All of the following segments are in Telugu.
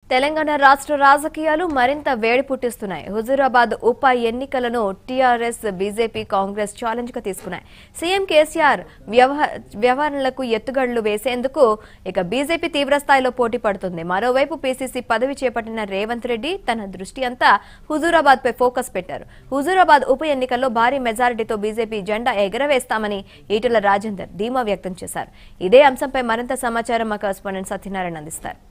తెలంగాణ రాష్ట్ర రాజకీయాలు మరింత వేడి పుట్టిస్తున్నాయి హుజూరాబాద్ ఉప ఎన్నికలను టీఆర్ఎస్ బీజేపీ కాంగ్రెస్ ఛాలెంజ్ గా తీసుకున్నాయి సీఎం కేసీఆర్ వ్యవహ- వ్యవహారాలకు ఎత్తుగడలు వేసేందుకు ఇక బీజేపీ తీవ్రస్థాయిలో పోటీ పడుతుంది మరోవైపు పీసీసీ పదవి చేపట్టిన రేవంత్ రెడ్డి తన దృష్టి అంతా హుజూరాబాద్ పై ఫోకస్ పెట్టారు హుజూరాబాద్ ఉప ఎన్నికల్లో భారీ మెజారిటీతో బీజేపీ జెండా ఎగరవేస్తామని ఈటెల రాజేందర్ ధీమా వ్యక్తం చేశారు ఇదే అంశంపై మరింత సమాచారం మా కరెస్పాండెంట్ సత్యనారాయణ అందిస్తారు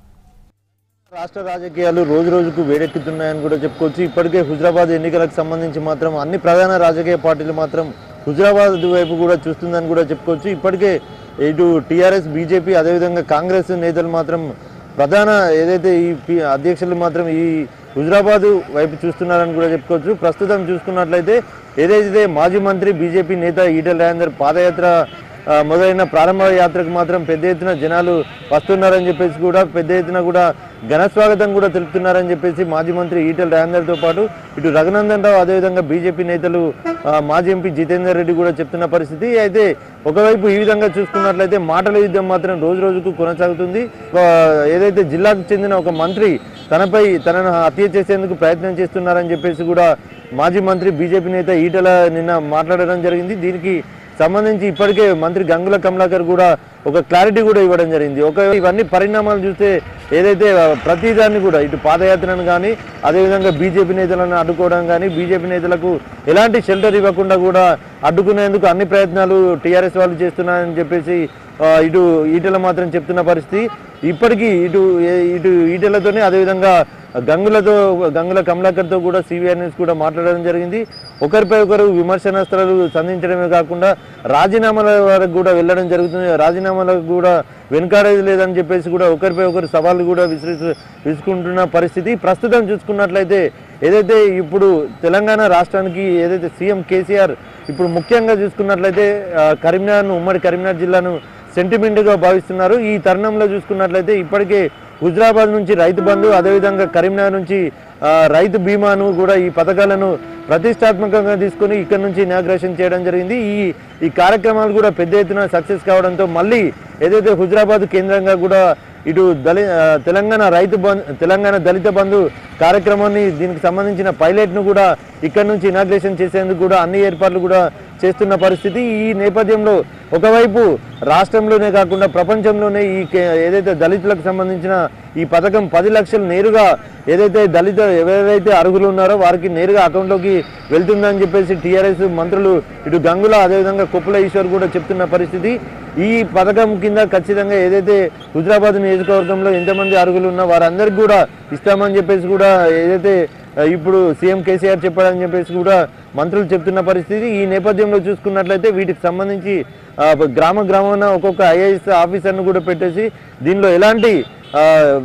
రాష్ట్ర రాజకీయాలు రోజు రోజుకు వేడెక్కుతున్నాయని కూడా చెప్పుకోవచ్చు ఇప్పటికే హుజరాబాద్ ఎన్నికలకు సంబంధించి మాత్రం అన్ని ప్రధాన రాజకీయ పార్టీలు మాత్రం హుజరాబాద్ వైపు కూడా చూస్తుందని కూడా చెప్పుకోవచ్చు ఇప్పటికే ఇటు టీఆర్ఎస్ బీజేపీ అదేవిధంగా కాంగ్రెస్ నేతలు మాత్రం ప్రధాన ఏదైతే ఈ పి- అధ్యక్షులు మాత్రం ఈ హుజరాబాద్ వైపు చూస్తున్నారని కూడా చెప్పుకోవచ్చు ప్రస్తుతం చూసుకున్నట్లయితే ఏదైతే మాజీ మంత్రి బీజేపీ నేత ఈటెల రాజేందర్ పాదయాత్ర ఆ, మొదలైన ప్రారంభ యాత్రకు మాత్రం పెద్ద ఎత్తున జనాలు వస్తున్నారని చెప్పేసి కూడా పెద్ద ఎత్తున కూడా ఘన స్వాగతం కూడా తెలుపుతున్నారని చెప్పేసి మాజీ మంత్రి ఈటెల రాజేందర్తో పాటు ఇటు రఘునందన్ రావు అదేవిధంగా బీజేపీ నేతలు ఆ, మాజీ ఎంపీ జితేందర్ రెడ్డి కూడా చెప్తున్న పరిస్థితి అయితే ఒకవైపు ఈ విధంగా చూసుకున్నట్లయితే మాటల యుద్ధం మాత్రం రోజు రోజుకు కొనసాగుతుంది ఆ, ఏదైతే జిల్లాకు చెందిన ఒక మంత్రి తనపై తనను హత్య చేసేందుకు ప్రయత్నం చేస్తున్నారని చెప్పేసి కూడా మాజీ మంత్రి బీజేపీ నేత ఈటెల నిన్న మాట్లాడడం జరిగింది దీనికి సంబంధించి ఇప్పటికే మంత్రి గంగుల కమలాకర్ కూడా ఒక క్లారిటీ కూడా ఇవ్వడం జరిగింది ఒక ఇవన్నీ పరిణామాలు చూస్తే ఏదైతే ప్రతిదాన్ని కూడా ఇటు పాదయాత్రను కానీ అదేవిధంగా బీజేపీ నేతలను అడ్డుకోవడం కానీ బీజేపీ నేతలకు ఎలాంటి షెల్టర్ ఇవ్వకుండా కూడా అడ్డుకునేందుకు అన్ని ప్రయత్నాలు టీఆర్ఎస్ వాళ్ళు చేస్తున్నారని చెప్పేసి ఆ, ఇటు ఈటెల మాత్రం చెప్తున్న పరిస్థితి ఇప్పటికీ ఇటు ఏ- ఇటు ఈటెలతోనే అదేవిధంగా గంగులతో గంగుల కమలాకర్తో కూడా సివిఆర్ న్యూస్ కూడా మాట్లాడడం జరిగింది ఒకరిపై ఒకరు విమర్శనాస్త్రాలు సంధించడమే కాకుండా రాజీనామాల వరకు కూడా వెళ్ళడం జరుగుతుంది రాజీనామాలకు కూడా వెనుకాడేది లేదని చెప్పేసి కూడా ఒకరిపై ఒకరు సవాళ్ళు కూడా విసిరి విసుకుంటున్న పరిస్థితి ప్రస్తుతం చూసుకున్నట్లయితే ఏదైతే ఇప్పుడు తెలంగాణ రాష్ట్రానికి ఏదైతే సీఎం కేసీఆర్ ఇప్పుడు ముఖ్యంగా చూసుకున్నట్లయితే ఆ, కరీంనగర్ను ఉమ్మడి కరీంనగర్ జిల్లాను సెంటిమెంట్గా భావిస్తున్నారు ఈ తరుణంలో చూసుకున్నట్లయితే ఇప్పటికే హుజరాబాద్ నుంచి రైతు బంధు అదేవిధంగా కరీంనగర్ నుంచి ఆ, రైతు బీమాను కూడా ఈ పథకాలను ప్రతిష్టాత్మకంగా తీసుకొని ఇక్కడ నుంచి ఇనాగ్రేషన్ చేయడం జరిగింది ఈ ఈ కార్యక్రమాలు కూడా పెద్ద ఎత్తున సక్సెస్ కావడంతో మళ్ళీ ఏదైతే హుజరాబాద్ కేంద్రంగా కూడా ఇటు దళి ఆ, తెలంగాణ రైతు బంధు తెలంగాణ దళిత బంధు కార్యక్రమాన్ని దీనికి సంబంధించిన పైలట్ను కూడా ఇక్కడ నుంచి ఇనాగ్రేషన్ చేసేందుకు కూడా అన్ని ఏర్పాట్లు కూడా చేస్తున్న పరిస్థితి ఈ నేపథ్యంలో ఒకవైపు రాష్ట్రంలోనే కాకుండా ప్రపంచంలోనే ఈ కే- ఏదైతే దళితులకు సంబంధించిన ఈ పథకం పది లక్షలు నేరుగా ఏదైతే దళిత ఎవరైతే అర్హులు ఉన్నారో వారికి నేరుగా అకౌంట్లోకి వెళ్తుందని చెప్పేసి టీఆర్ఎస్ మంత్రులు ఇటు గంగుల అదేవిధంగా కుప్పల ఈశ్వర్ కూడా చెప్తున్న పరిస్థితి ఈ పథకం కింద ఖచ్చితంగా ఏదైతే హుజరాబాద్ నియోజకవర్గంలో ఎంతమంది అర్హులు ఉన్నా వారందరికీ కూడా ఇస్తామని చెప్పేసి కూడా ఏదైతే ఆ, ఇప్పుడు సీఎం కేసీఆర్ చెప్పాడని చెప్పేసి కూడా మంత్రులు చెప్తున్న పరిస్థితి ఈ నేపథ్యంలో చూసుకున్నట్లయితే వీటికి సంబంధించి ఆ, గ్రామ గ్రామాన ఒక్కొక్క ఐఏఎస్ ఆఫీసర్ను కూడా పెట్టేసి దీనిలో ఎలాంటి ఆ,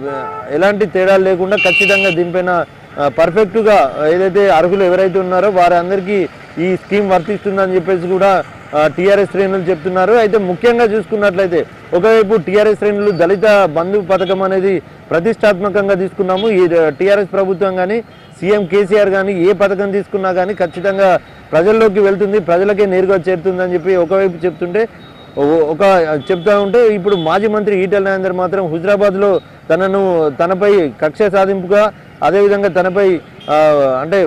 ఎలాంటి తేడాలు లేకుండా ఖచ్చితంగా దీనిపైన ఆ, పర్ఫెక్ట్గా ఏదైతే అర్హులు ఎవరైతే ఉన్నారో వారందరికీ ఈ స్కీమ్ వర్తిస్తుందని చెప్పేసి కూడా టీఆర్ఎస్ శ్రేణులు చెప్తున్నారు అయితే ముఖ్యంగా చూసుకున్నట్లయితే ఒకవైపు టీఆర్ఎస్ శ్రేణులు దళిత బంధు పథకం అనేది ప్రతిష్టాత్మకంగా తీసుకున్నాము ఈ టీఆర్ఎస్ ప్రభుత్వం కానీ సీఎం కేసీఆర్ కానీ ఏ పథకం తీసుకున్నా కానీ ఖచ్చితంగా ప్రజల్లోకి వెళ్తుంది ప్రజలకే నేరుగా చేరుతుందని చెప్పి ఒకవైపు చెప్తుంటే ఓ- ఒక చెప్తా ఉంటే ఇప్పుడు మాజీ మంత్రి ఈటెల రాజేందర్ మాత్రం హుజరాబాద్లో తనను తనపై కక్ష సాధింపుగా అదేవిధంగా తనపై ఆ, అంటే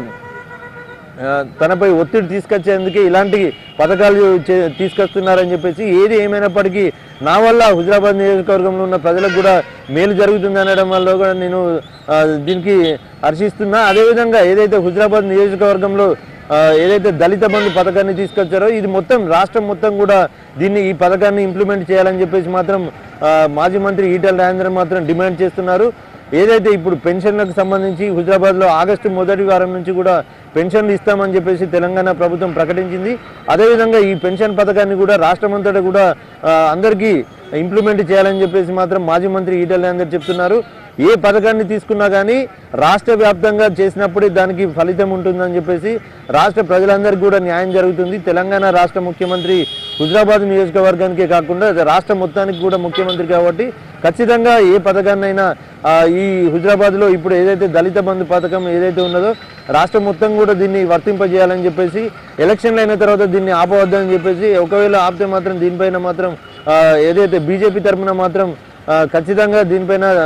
ఆ, తనపై ఒత్తిడి తీసుకొచ్చేందుకే ఇలాంటి పథకాలు చే- తీసుకొస్తున్నారని చెప్పేసి ఏది ఏమైనప్పటికీ నా వల్ల హుజరాబాద్ నియోజకవర్గంలో ఉన్న ప్రజలకు కూడా మేలు జరుగుతుంది అనడం వల్ల కూడా నేను ఆ, దీనికి హర్షిస్తున్నా అదేవిధంగా ఏదైతే హుజరాబాద్ నియోజకవర్గంలో ఆ, ఏదైతే దళిత బంధు పథకాన్ని తీసుకొచ్చారో ఇది మొత్తం రాష్ట్రం మొత్తం కూడా దీన్ని ఈ పథకాన్ని ఇంప్లిమెంట్ చేయాలని చెప్పేసి మాత్రం ఆ, మాజీ మంత్రి ఈటెల రాజేంద్ర మాత్రం డిమాండ్ చేస్తున్నారు ఏదైతే ఇప్పుడు పెన్షన్లకు సంబంధించి హుజరాబాద్లో ఆగస్టు మొదటి వారం నుంచి కూడా పెన్షన్లు ఇస్తామని చెప్పేసి తెలంగాణ ప్రభుత్వం ప్రకటించింది అదేవిధంగా ఈ పెన్షన్ పథకాన్ని కూడా రాష్ట్రమంతటా కూడా ఆ, అందరికీ ఇంప్లిమెంట్ చేయాలని చెప్పేసి మాత్రం మాజీ మంత్రి ఈటెల రాజేందర్ చెప్తున్నారు ఏ పథకాన్ని తీసుకున్నా కానీ రాష్ట్ర వ్యాప్తంగా చేసినప్పుడే దానికి ఫలితం ఉంటుందని చెప్పేసి రాష్ట్ర ప్రజలందరికీ కూడా న్యాయం జరుగుతుంది తెలంగాణ రాష్ట్ర ముఖ్యమంత్రి హుజరాబాద్ నియోజకవర్గానికే కాకుండా రాష్ట్ర మొత్తానికి కూడా ముఖ్యమంత్రి కాబట్టి ఖచ్చితంగా ఏ పథకాన్నైనా ఆ, ఈ హుజరాబాద్లో ఇప్పుడు ఏదైతే దళిత బంధు పథకం ఏదైతే ఉన్నదో రాష్ట్రం మొత్తం కూడా దీన్ని వర్తింపజేయాలని చెప్పేసి ఎలక్షన్లు అయిన తర్వాత దీన్ని ఆపవద్దని చెప్పేసి ఒకవేళ ఆపితే మాత్రం దీనిపైన మాత్రం ఆ, ఏదైతే బీజేపీ తరఫున మాత్రం ఆ, ఖచ్చితంగా దీనిపైన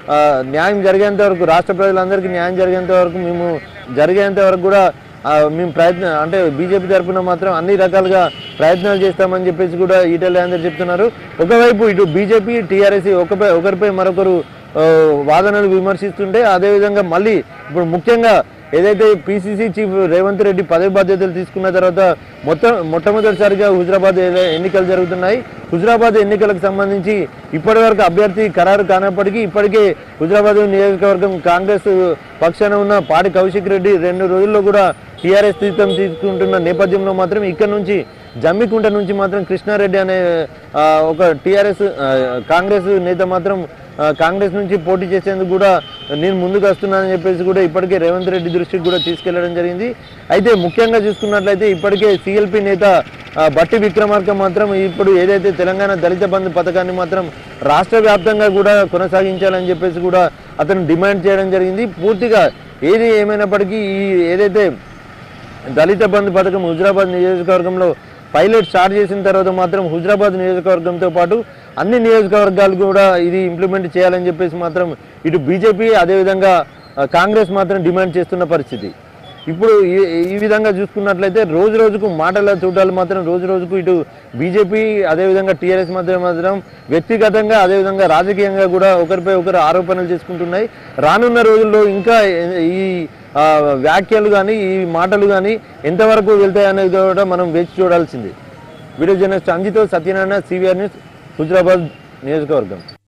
ఆ, న్యాయం జరిగేంత వరకు రాష్ట్ర ప్రజలందరికీ న్యాయం జరిగేంత వరకు మేము జరిగేంత వరకు కూడా ఆ, మేము ప్రయత్నం అంటే బీజేపీ తరఫున మాత్రం అన్ని రకాలుగా ప్రయత్నాలు చేస్తామని చెప్పేసి కూడా ఈటెల అందరు చెప్తున్నారు ఒకవైపు ఇటు బీజేపీ టీఆర్ఎస్ ఒకపై ఒకరిపై మరొకరు ఆ, వాదనలు విమర్శిస్తుంటే అదేవిధంగా మళ్ళీ ఇప్పుడు ముఖ్యంగా ఏదైతే పిసిసి చీఫ్ రేవంత్ రెడ్డి పదవి బాధ్యతలు తీసుకున్న తర్వాత మొత్తం మొట్టమొదటిసారిగా హుజరాబాద్ ఏ- ఎన్నికలు జరుగుతున్నాయి హుజరాబాద్ ఎన్నికలకు సంబంధించి ఇప్పటి వరకు అభ్యర్థి ఖరారు కానప్పటికీ ఇప్పటికే హుజరాబాద్ నియోజకవర్గం కాంగ్రెస్ పక్షాన ఉన్న పాడి కౌశిక్ రెడ్డి రెండు రోజుల్లో కూడా టీఆర్ఎస్ తీర్థం తీసుకుంటున్న నేపథ్యంలో మాత్రం ఇక్కడ నుంచి జమ్మికుంట నుంచి మాత్రం కృష్ణారెడ్డి అనే ఆ, ఒక టీఆర్ఎస్ కాంగ్రెస్ నేత మాత్రం ఆ, కాంగ్రెస్ నుంచి పోటీ చేసేందుకు కూడా నేను ముందుకు వస్తున్నానని చెప్పేసి కూడా ఇప్పటికే రేవంత్ రెడ్డి దృష్టికి కూడా తీసుకెళ్లడం జరిగింది అయితే ముఖ్యంగా చూసుకున్నట్లయితే ఇప్పటికే సిఎల్పి నేత ఆ, బట్టి విక్రమార్క మాత్రం ఇప్పుడు ఏదైతే తెలంగాణ దళిత బంధు పథకాన్ని మాత్రం రాష్ట్ర వ్యాప్తంగా కూడా కొనసాగించాలని చెప్పేసి కూడా అతను డిమాండ్ చేయడం జరిగింది పూర్తిగా ఏది ఏమైనప్పటికీ ఈ ఏదైతే దళిత బంధు పథకం హుజరాబాద్ నియోజకవర్గంలో పైలట్ స్టార్ట్ చేసిన తర్వాత మాత్రం హుజరాబాద్ నియోజకవర్గంతో పాటు అన్ని నియోజకవర్గాలు కూడా ఇది ఇంప్లిమెంట్ చేయాలని చెప్పేసి మాత్రం ఇటు బీజేపీ అదేవిధంగా ఆ, కాంగ్రెస్ మాత్రం డిమాండ్ చేస్తున్న పరిస్థితి ఇప్పుడు ఈ- ఈ విధంగా చూసుకున్నట్లయితే రోజు రోజుకు మాటల చూడాలు మాత్రం రోజు రోజుకు ఇటు బీజేపీ అదేవిధంగా టీఆర్ఎస్ మధ్య మాత్రం వ్యక్తిగతంగా అదేవిధంగా రాజకీయంగా కూడా ఒకరిపై ఒకరు ఆరోపణలు చేసుకుంటున్నాయి రానున్న రోజుల్లో ఇంకా ఈ ఆ, వ్యాఖ్యలు కానీ ఈ మాటలు కానీ ఎంతవరకు వెళ్తాయి అనేది కూడా మనం వేచి చూడాల్సింది వీడియో జర్నలిస్ట్ అంజితో సత్యనారాయణ సివిఆర్ న్యూస్ హుజరాబాద్ నియోజకవర్గం